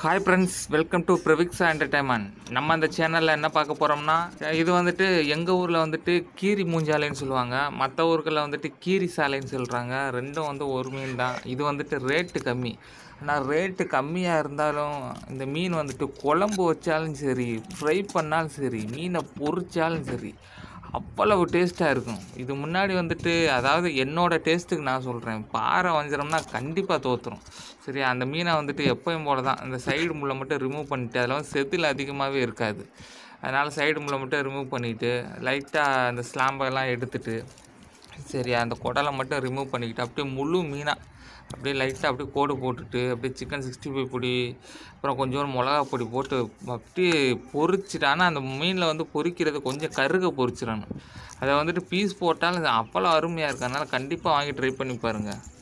hi friends welcome to பிரவிக்ஸா entertainment நம்ம அந்த சேனலில் என்ன பார்க்க போகிறோம்னா இது வந்துட்டு எங்கள் ஊரில் வந்துட்டு கீரி மூஞ்சாலைன்னு சொல்லுவாங்க மற்ற ஊர்களில் வந்துட்டு கீரி சாலைன்னு சொல்கிறாங்க ரெண்டும் வந்து ஒரு மீன் தான் இது வந்துட்டு ரேட்டு கம்மி ஆனால் ரேட்டு கம்மியாக இருந்தாலும் இந்த மீன் வந்துட்டு குழம்பு வச்சாலும் சரி ஃப்ரை பண்ணாலும் சரி மீனை பொரிச்சாலும் சரி அவ்வளவு டேஸ்ட்டாக இருக்கும் இது முன்னாடி வந்துட்டு அதாவது என்னோட டேஸ்ட்டுக்கு நான் சொல்கிறேன் பாறை வஞ்சிரம்னா கண்டிப்பாக தோற்றுரும் சரி அந்த மீனை வந்துட்டு எப்பயும் போல தான் அந்த சைடு முள்ளை மட்டும் ரிமூவ் பண்ணிட்டு அதில் வந்து செதில் அதிகமாகவே இருக்காது அதனால் சைடு முள்ளை மட்டும் ரிமூவ் பண்ணிவிட்டு லைட்டாக அந்த ஸ்லாம்பெல்லாம் எடுத்துட்டு சரி அந்த குடலை மட்டும் ரிமூவ் பண்ணிக்கிட்டு அப்படியே முழு மீனாக அப்படியே லைட்டாக அப்படியே கோடு போட்டுட்டு அப்படியே சிக்கன் சிக்ஸ்டி ஃபைவ் பொடி அப்புறம் கொஞ்சோண்டு மிளகா பொடி போட்டு அப்படியே பொரிச்சிட்டு ஆனால் அந்த மீனில் வந்து பொரிக்கிறது கொஞ்சம் கருக பொரிச்சிடணும் அதை வந்துட்டு பீஸ் போட்டாலும் அது அவ்வளோ அருமையாக இருக்கு அதனால் கண்டிப்பாக வாங்கி ட்ரை பண்ணி பாருங்கள்